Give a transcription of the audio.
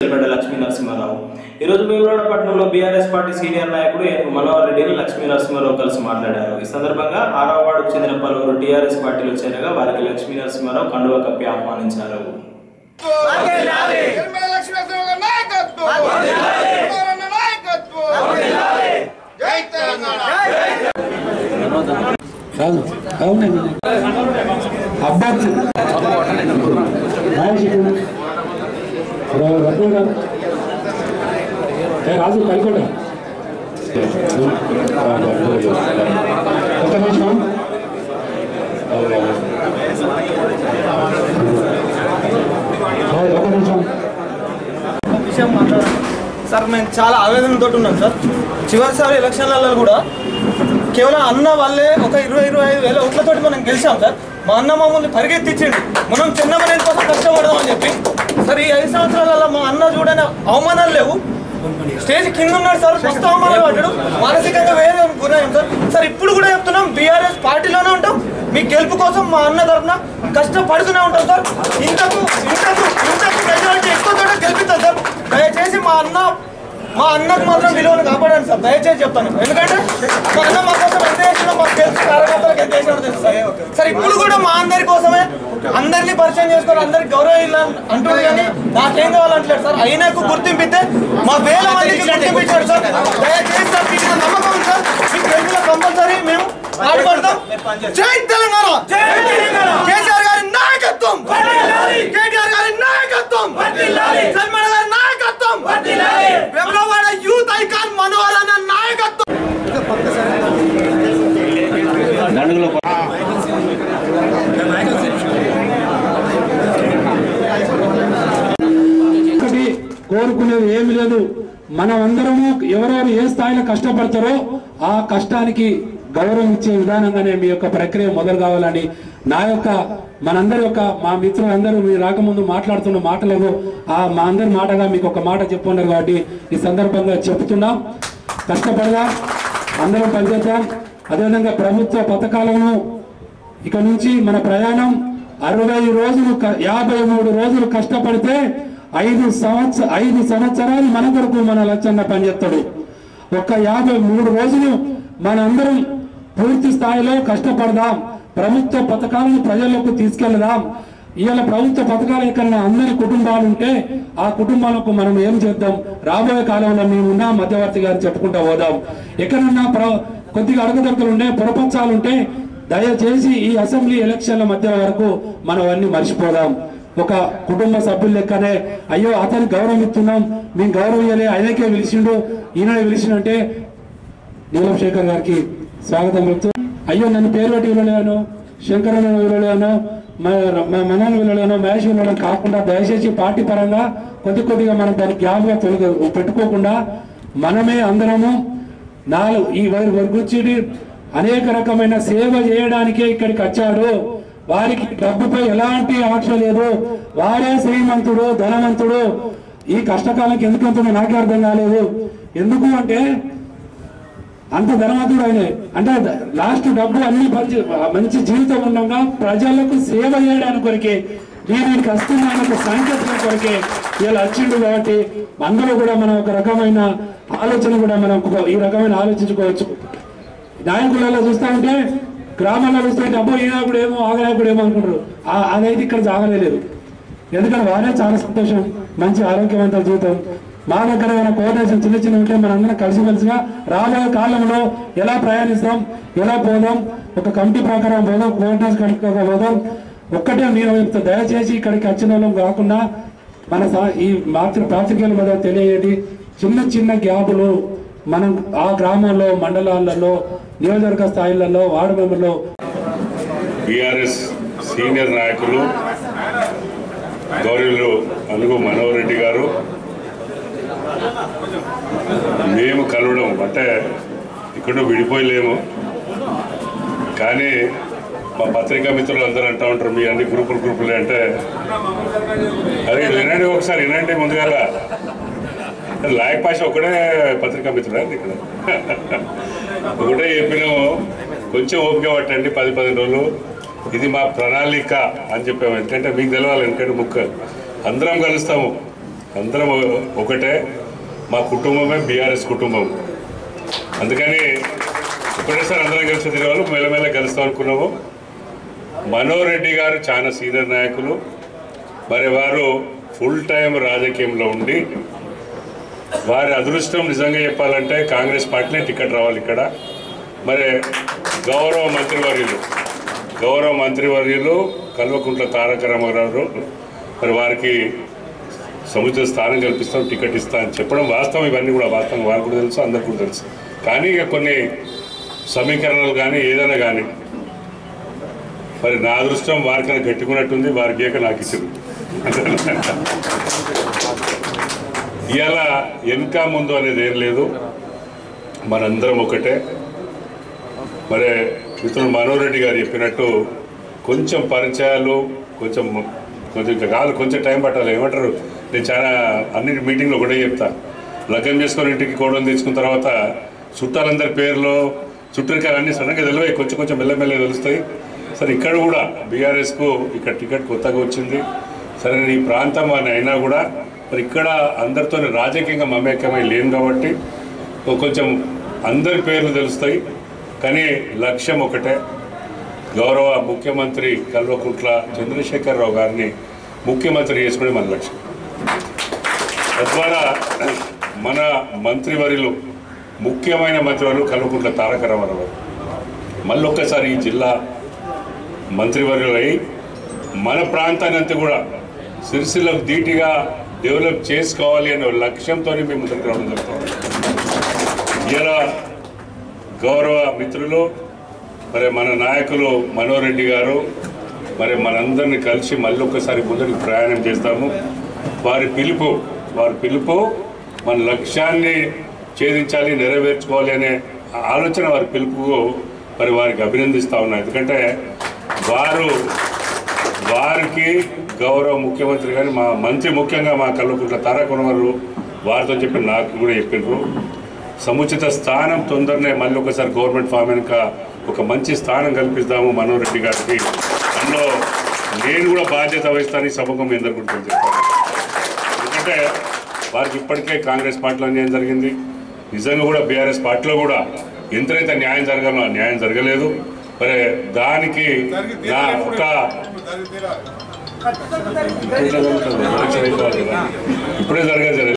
పేట లక్ష్మీ నరసింహారావు ఈరోజు వేములవాడ పట్టణంలో BRS party senior నాయకుడు ఎన్ మనోహర్ రెడ్డిని లక్ష్మీ నరసింహారావు కలిసి మాట్లాడారు ఈ సందర్భంగా ఆరవ వార్డుకు చెందిన పలువురు టీఆర్ఎస్ పార్టీలో చేరగా వారికి లక్ష్మీ నరసింహారావు కండువ కప్పి ఆహ్వానించారు నిర్మల లక్ష్మీనరసింహ గారి నాయకత్వం కుమారన్న నాయకత్వం జై తెలంగాణ కాదు అవునండి అబ్బాయి మహేష్ ఇక్కడ రా- రత్న గారు ఏ రాజు కలికోట ఒక నిమిషం అవును, ఒక నిమిషం విషయం మాట్లాడాలి సార్ మేము చాలా ఆవేదనతో ఉన్నాం సార్ చివరిసారి ఎలక్షన్లలో కూడా కేవలం అన్న వల్లే ఒక ఇరవై ఇరవై ఐదు వేల ఓట్లతోటి మనం గెలిచాం సార్ మా అన్న మమ్మల్ని పరిగెత్తించిండు మనం చిన్నమనే కోసం కష్టపడదాం అని చెప్పి సార్ ఈ ఐదు సంవత్సరాలలో మా అన్న చూడని అవమానాలు లేవు స్టేజ్ కింద ఉన్నాడు సార్ ఫస్ట్ అవమానాలు పడ్డాడు మానసికంగా వేరే గురయ్యాం సార్ సార్ ఇప్పుడు కూడా చెప్తున్నాం బీఆర్ఎస్ పార్టీలోనే ఉంటాం మీ గెలుపు కోసం మా అన్న తరఫున కష్టపడుతూనే ఉంటాం సార్ ఇంతకు ఇంతకు ఇంతకు మెజారిటీ ఎక్కువ తోట గెలిపిస్తాం సార్ దయచేసి మా అన్న మా అన్నకు మాత్రం విలువను కాపాడండి సార్ దయచేసి చెప్తాను ఎందుకంటే మా అన్న మా కోసం ఎంత చేసినా మాకు తెలుసు కార్యకర్తలకు ఎంత చేసినా తెలుసు సార్ సార్ ఇప్పుడు కూడా మా అందరి కోసమే అందరినీ పరిచయం చేసుకోవాలి అందరికి గౌరవం ఇవ్వాలని అంటుంది కానీ నాకేం కావాలంటలేదు సార్ అయినాకు గుర్తింపితే మా వేల మందికి గుర్తింపు ఇచ్చాడు సార్ దయచేసి సార్ మీకు ఇంత నమ్మకం ఉంది సార్ మీకు తెలుగులో కంపల్సరీ మేము పాటుపడతాం జై తెలంగాణ కేసీఆర్ గారి నాయకత్వం కేటీఆర్ గారి నాయకత్వం సల్మాన్ గారి నాయకత్వం వేములవాడ యూత్ ఐకాన్ మనోహర్ అన్న నాయకత్వం ఒకటి కోరుకునేది ఏమి లేదు మనం అందరము ఎవరెవరు ఏ స్థాయిలో కష్టపడతారో ఆ కష్టానికి గౌరవం ఇచ్చే విధానంగానే మీ యొక్క ప్రక్రియ మొదలు కావాలని నా యొక్క మనందరి యొక్క మా మిత్రులందరూ మీరు రాకముందు మాట్లాడుతున్న మాటలేదు ఆ మా అందరి మాటగా మీకు ఒక మాట చెప్పున్నారు కాబట్టి ఈ సందర్భంగా చెప్తున్నాం కష్టపడదాం అందరం పనిచేద్దాం అదేవిధంగా ప్రభుత్వ పథకాలను ఇక నుంచి మన ప్రయాణం అరవై రోజులు క- యాభై మూడు రోజులు కష్టపడితే ఐదు సంవత్సర ఐదు సంవత్సరాలు మన కొరకు మన లచ్చన్న పనిచేస్తాడు ఒక్క యాభై మూడు రోజులు మనందరం పూర్తి స్థాయిలో కష్టపడదాం ప్రభుత్వ పథకాలను ప్రజలకు తీసుకెళ్దాం ఇవాళ ప్రభుత్వ పథకాలు ఎక్కడన్నా అందరి కుటుంబాలు ఉంటే ఆ కుటుంబాలకు మనం ఏం చేద్దాం రాబోయే కాలంలో మేము ఉన్న మధ్యవర్తి గారు చెప్పుకుంటా పోదాం ఎక్కడన్నా ప్ర కొద్దిగా అడగదొరకలు ఉంటే పొరపచ్చాలు ఉంటే దయచేసి ఈ అసెంబ్లీ ఎలక్షన్ల మధ్య వరకు మనం అన్ని మర్చిపోదాం ఒక కుటుంబ సభ్యుల లెక్కనే అయ్యో అతనికి గౌరవం ఇస్తున్నాం మేము గౌరవం ఇవ్వలే ఆయనకే పిలిచిండు ఈయన పిలిచిండంటే నీలం శేఖర్ గారికి స్వాగతం చెప్తూ అయ్యో నన్ను పేరు పెట్టి వినలేను శంకరన్న వినలేను మనల్ని వినలేను మహేష్ వినలేను కాకుండా దయచేసి పార్టీ పరంగా కొద్ది కొద్దిగా మనం దాన్ని జ్ఞాపకం తొలగ పెట్టుకోకుండా మనమే అందరము నాలుగు ఈ వర్గుచ్చిడి అనేక రకమైన సేవ చేయడానికే ఇక్కడికి వచ్చాడు వారికి డబ్బుపై ఎలాంటి ఆశ లేదు వారే శ్రీమంతుడు ధనవంతుడు ఈ కష్టకాలంకి ఎందుకు అంటున్నా నాకే అర్థం కాలేదు ఎందుకు అంటే అంత ధనవంతుడు ఆయన అంటే లాస్ట్ డబ్బు అన్ని మంచి మంచి జీవితం ఉండగా ప్రజలకు సేవ చేయడానికి కొరికే నేను ఇక్కడికి వస్తున్నాను ఒక సాంకేతిక కొరికే ఇలా వచ్చిండు కాబట్టి అందులో కూడా మనం ఒక రకమైన ఆలోచన కూడా మనం ఒక- ఈ రకమైన ఆలోచించుకోవచ్చు నాయకులలో చూస్తా ఉంటే గ్రామాల్లో చూస్తే డబ్బు ఈనాకుడు ఏమో ఆగనాకుడు ఏమో అనుకుంటారు ఆ- అదైతే ఇక్కడ జాగలేదు ఎందుకంటే వారే చాలా సంతోషం మంచి ఆరోగ్యవంత జీవితం మా దగ్గర ఏమైనా కోఆర్డినేషన్ చిన్న చిన్న ఉంటే మనందరం కలిసిమెలిసిగా రాబోయే కాలంలో ఎలా ప్రయాణిస్తాం ఎలా పోదాం ఒక కమిటీ ప్రకారం పోదాం కోఆర్డినేషన్ కమిటీ ప్రకారం పోదాం ఒక్కటే నేను చెప్తా దయచేసి ఇక్కడికి వచ్చిన వాళ్ళం కాకుండా మన సా- ఈ మాతృ పాత్రికేయుల మీద తెలియజేయండి చిన్న చిన్న గ్యాపులు మనం ఆ గ్రామాల్లో మండలాలలో నియోజకవర్గ స్థాయిలలో వార్డు మెంబర్లో బీఆర్ఎస్ సీనియర్ నాయకులు గౌరవులు అనుగు మనోహర్ రెడ్డి గారు మేము కలవడం అంటే ఇక్కడ విడిపోయలేము కానీ మా పత్రికా మిత్రులు అందరూ అంటూ ఉంటారు మీ అన్ని గ్రూపులు గ్రూపులే అంటే అది వినండి ఒకసారి వినండి ముందుగా లాయక్ పాష ఒకటే పత్రికా మిత్రుడా ఇక్కడ ఒకటే చెప్పినాము కొంచెం ఓపిక పట్టండి పది పదిహేను రోజులు ఇది మా ప్రణాళిక అని చెప్పాము ఎందుకంటే మీకు తెలవాలి ఎందుకంటే ముక్క అందరం కలుస్తాము అందరం ఒకటే మా కుటుంబమే బీఆర్ఎస్ కుటుంబం అందుకని ఒకటేసారి అందరం కలిసి తిరగాలి మెల్లమెల్ల కలుస్తాం అనుకున్నాము మనోహర్ రెడ్డి గారు చాలా సీనియర్ నాయకులు మరి వారు ఫుల్ టైం రాజకీయంలో ఉండి వారి అదృష్టం నిజంగా చెప్పాలంటే కాంగ్రెస్ పార్టీనే టికెట్ రావాలి ఇక్కడ మరి గౌరవ మంత్రివర్యులు గౌరవ మంత్రివర్యులు కల్వకుంట్ల తారక రామారావు మరి వారికి సముచిత స్థానం కల్పిస్తాం టికెట్ ఇస్తా అని చెప్పడం వాస్తవం ఇవన్నీ కూడా వాస్తవం వారికి కూడా తెలుసు అందరికీ కూడా తెలుసు కానీ ఇక కొన్ని సమీకరణలు కానీ ఏదైనా కానీ మరి నా అదృష్టం వారికైనా గట్టుకున్నట్టుంది వారికి ఏక నాకు ఇచ్చింది ఇవాళ వెనుక ముందు అనేది ఏం లేదు మనందరం ఒకటే మరి మిత్రుడు మనోహర్ రెడ్డి గారు చెప్పినట్టు కొంచెం పరిచయాలు కొంచెం కొంచెం ఇంకా కాదు కొంచెం టైం పట్టాలి ఏమంటారు నేను చాలా అన్ని మీటింగ్లో ఒకటే చెప్తా లగ్గం చేసుకొని ఇంటికి కోడలు తెచ్చుకున్న తర్వాత చుట్టాలందరి పేర్లు చుట్టరికాయలు అన్నీ సడన్గా తెలివై కొంచెం కొంచెం మెల్లమెల్ల తెలుస్తాయి సరే ఇక్కడ కూడా బీఆర్ఎస్కు ఇక్కడ టికెట్ కొత్తగా వచ్చింది సరే ఈ ప్రాంతం అని అయినా కూడా మరి ఇక్కడ అందరితో రాజకీయంగా మమేకమై లేను కాబట్టి కొంచెం అందరి పేర్లు తెలుస్తాయి కానీ లక్ష్యం ఒకటే గౌరవ ముఖ్యమంత్రి కల్వకుంట్ల చంద్రశేఖరరావు గారిని ముఖ్యమంత్రి చేసుకునే మన లక్ష్యం తద్వారా మన మంత్రివర్యులు ముఖ్యమైన మంత్రివర్యులు కల్వకుంట్ల తారక రామారావు గారు మళ్ళొక్కసారి ఈ జిల్లా మంత్రివర్యులై మన ప్రాంతాన్ని అంతా కూడా సిరిసిల్లకు ధీటిగా డెవలప్ చేసుకోవాలి అనే లక్ష్యంతో మేము ముందుకు రావడం జరుగుతుంది ఇలా గౌరవ మిత్రులు మరి మన నాయకులు మనోహర్ రెడ్డి గారు మరి మనందరినీ కలిసి మళ్ళీ ఒక్కసారి ముందుకు ప్రయాణం చేస్తాము వారి పిలుపు వారి పిలుపు మన లక్ష్యాన్ని ఛేదించాలి నెరవేర్చుకోవాలి అనే ఆలోచన వారి పిలుపు మరి వారికి అభినందిస్తా ఉన్నా ఎందుకంటే వారు వారికి గౌరవ ముఖ్యమంత్రి కానీ మా మంత్రి ముఖ్యంగా మా కల్వకుంట్ల తారక వారు వారితో చెప్పి నాకు కూడా చెప్పిండ్రు సముచిత స్థానం తొందరనే మళ్ళీ ఒకసారి గవర్నమెంట్ ఫామ్ వెనుక ఒక మంచి స్థానం కల్పిస్తాము మనోహర్ రెడ్డి గారికి అందులో నేను కూడా బాధ్యత వహిస్తాను ఈ సభకు మీ అందరు కూడా చెప్తాను ఎందుకంటే వారికి ఇప్పటికే కాంగ్రెస్ పార్టీలో అన్యాయం జరిగింది నిజంగా కూడా బీఆర్ఎస్ పార్టీలో కూడా ఎంతైతే న్యాయం జరగాలో ఆ న్యాయం జరగలేదు మరి దానికి నా ఒక ఇప్పుడే జరగాలి కదా. ఇప్పుడే జరగాలి